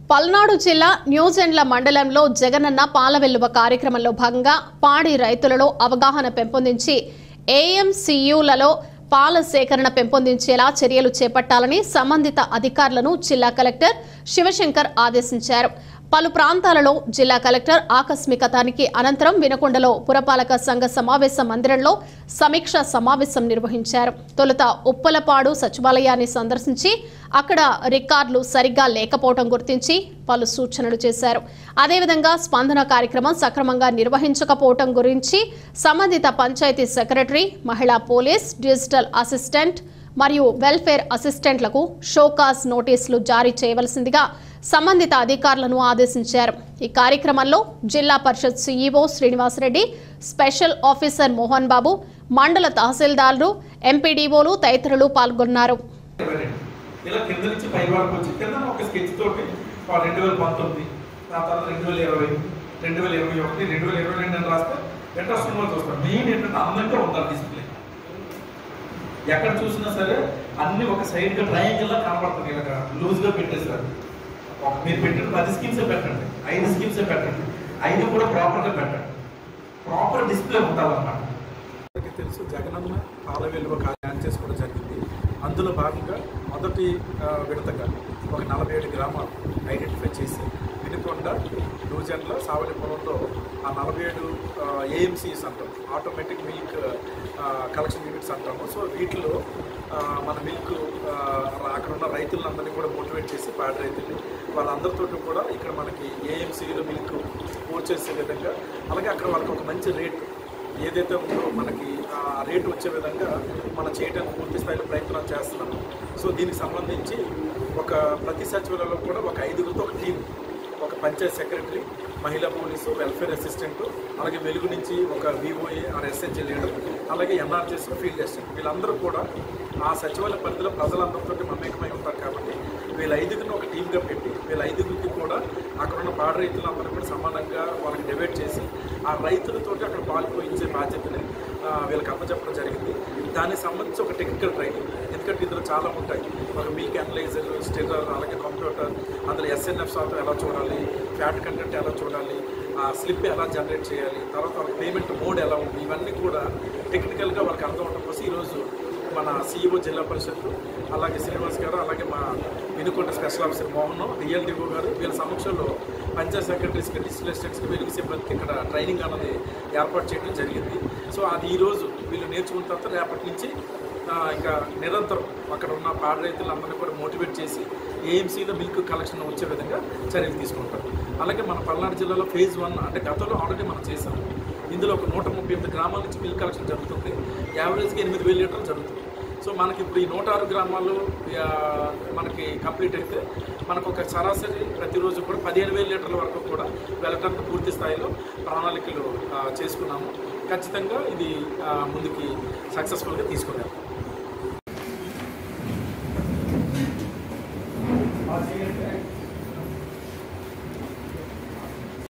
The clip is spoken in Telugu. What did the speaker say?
పల్నాడు జిల్లా న్యూజెండ్ల మండలంలో జగనన్న పాల వెల్లువ కార్యక్రమంలో భాగంగా పాడి రైతులలో అవగాహన పెంపొందించి ఏఎంసీయులలో పాల సేకరణ పెంపొందించేలా చర్యలు చేపట్టాలని సంబంధిత అధికారులను జిల్లా కలెక్టర్ శివశంకర్ ఆదేశించారు పలు ప్రాంతాలలో జిల్లా కలెక్టర్ ఆకస్మిక తనిఖీ అనంతరం వినకొండలో పురపాలక సంఘ సమావేశ మందిరంలో సమీక్ష సమావేశం నిర్వహించారు తొలుత ఉప్పలపాడు సచివాలయాన్ని సందర్శించి అక్కడ రికార్డులు సరిగ్గా లేకపోవడం గుర్తించి పలు సూచనలు చేశారు అదేవిధంగా స్పందన కార్యక్రమం సక్రమంగా నిర్వహించకపోవటం గురించి సంబంధిత పంచాయతీ సెక్రటరీ మహిళా పోలీస్ డిజిటల్ అసిస్టెంట్ మరియు వెల్ఫేర్ అసిస్టెంట్లకు షోకాస్ నోటీసులు జారీ చేయవలసిందిగా సంబంధిత అధికారులను ఆదేశించారు ఈ కార్యక్రమంలో Zilla Parishad CEO Srinivasa Reddy special officer Mohan Babu మండల తహసీల్దార్లు ఎంపీడీఓలు తదితరులు పాల్గొన్నారు ఇవ్వరండి. ఇలా కింద నుంచి పై వరకు వచ్చి కింద ఒక స్కెచ్ తోటి ఆ రెండు వేల పంతొమ్మిది ఆ తర్వాత రెండు వేల ఇరవై రెండు వేల ఇరవై ఒకటి రెండు వేల ఇరవై రెండు అని రాస్తే ఇంట్రెస్ట్ ఉన్న వాళ్ళు చూస్తారు మెయిన్ ఏంటంటే అందంగా ఉండాలి డిస్ప్లే ఎక్కడ చూసినా సరే అన్ని ఒక సైడ్ గా ట్రయాంగిల్ లా కనపడుతుంది ఇలాగా లూజ్ గా పెట్టేశారు ఒక మీరు పెట్టిన పది స్కీమ్స్ పెట్టండి ఐదు స్కీమ్స్ పెట్టండి ఐదు కూడా ప్రాపర్ గా పెట్టండి ప్రాపర్ డిస్ప్లే ఉండాలన్నమాట అందరికీ తెలుసు జగనన్న పాల వెలువ కార్యాన్ని చేసుకోవడం జరిగింది అందులో భాగంగా మొదటి ఆ, విడతగా ఒక నలభై ఏడు గ్రామాలు ఐడెంటిఫై చేసి వినుకొండ లూజన్లో సావలిపురంలో ఆ నలభై ఏడు ఏఎంసీస్ అంటాం ఆటోమేటిక్ మిల్క్ కలెక్షన్ యూనిట్స్ అంటాము సో వీటిలో ఆ, మన మిల్క్ అక్కడ ఉన్న రైతులందరినీ కూడా మోటివేట్ చేసి పాడి రైతుల్ని వాళ్ళందరితో కూడా ఇక్కడ మనకి ఏఎంసీలో మిల్క్ పోర్ చేసే విధంగా అలాగే అక్కడ వాళ్ళకి ఒక మంచి రేట్ ఏదైతే ఉందో మనకి ఆ రేటు వచ్చే విధంగా మనం చేయడానికి పూర్తి స్థాయిలో ప్రయత్నం చేస్తున్నాము సో దీనికి సంబంధించి ఒక ప్రతి సచివాలయంలో కూడా ఒక ఐదుగురితో ఒక టీం ఒక పంచాయత్ సెక్రటరీ మహిళా పోలీసు వెల్ఫేర్ అసిస్టెంట్ అలాగే వెలుగు నుంచి ఒక విఓఏ ఆర్ ఎస్హెచ్ఏ లీడర్ అలాగే ఎన్ఆర్జెస్ ఫీల్డ్ అసిస్టెంట్ వీళ్ళందరూ కూడా ఆ సచివాలయ పరిధిలో ప్రజలందరితో మమేకమై ఉంటారు కాబట్టి వీళ్ళ ఐదుగురిని ఒక టీమ్గా పెట్టి వీళ్ళ ఐదుగురికి కూడా అక్కడ ఉన్న పాడి రైతులందరూ కూడా సమానంగా వాళ్ళకి డివైడ్ చేసి ఆ రైతులతోటి అక్కడ పాల్పోయించే బాధ్యతని ఆ, వీళ్ళకి అప్పచెప్పడం జరిగింది దానికి సంబంధించి ఒక టెక్నికల్ ట్రైనింగ్ ఎందుకంటే ఇందులో చాలా ఉంటాయి ఒక మిల్క్ అనలైజర్ స్టిరర్ అలాగే కంప్యూటర్ అందులో ఎస్ఎన్ఎఫ్ శాతం ఎలా చూడాలి ఫ్యాట్ కంటెంట్ ఎలా చూడాలి ఆ స్లిప్ ఎలా జనరేట్ చేయాలి తర్వాత వాళ్ళ పేమెంట్ మోడ్ ఎలా ఉంది ఇవన్నీ కూడా టెక్నికల్గా వాళ్ళకి అర్థం అవడం కోసం ఈరోజు మన సిఇఓ జిల్లా పరిషత్ అలాగే శ్రీనివాస్ గారు అలాగే మా Vinukonda special officer Mohan DLDO గారు వీళ్ళ సమక్షంలో పంచాయత్ సెక్రటరీస్కి డిస్ట్రిక్ట్ అసిస్టెంట్స్కి వెలుగు సిబ్బందికి ఇక్కడ ట్రైనింగ్ అన్నది ఏర్పాటు చేయడం జరిగింది సో అది ఈరోజు వీళ్ళు నేర్చుకున్న తర్వాత రేపటి నుంచి ఆ, ఇంకా నిరంతరం అక్కడ ఉన్న పాడి రైతులందరినీ కూడా మోటివేట్ చేసి ఏఎంసీలో మిల్క్ కలెక్షన్ వచ్చే విధంగా చర్యలు తీసుకుంటారు అలాగే మన పల్నాడు జిల్లాలో ఫేజ్ వన్ అంటే గతంలో ఆల్రెడీ మనం చేసాం ఇందులో ఒక నూట ముప్పై ఎనిమిది గ్రామాల నుంచి మిల్క్ కలెక్షన్ జరుగుతుంది యావరేజ్గా ఎనిమిది వేల లీటర్లు జరుగుతుంది సో మనకి ఇప్పుడు ఈ నూట ఆరు గ్రామాలు ఆ, మనకి కంప్లీట్ అయితే మనకు ఒక సరాసరి ప్రతిరోజు కూడా పదిహేను వేల లీటర్ల వరకు కూడా వెళ్ళటానికి పూర్తి స్థాయిలో ప్రణాళికలు ఆ, చేసుకున్నాము ఖచ్చితంగా ఇది ఆ, ముందుకి సక్సెస్ఫుల్గా తీసుకున్నాము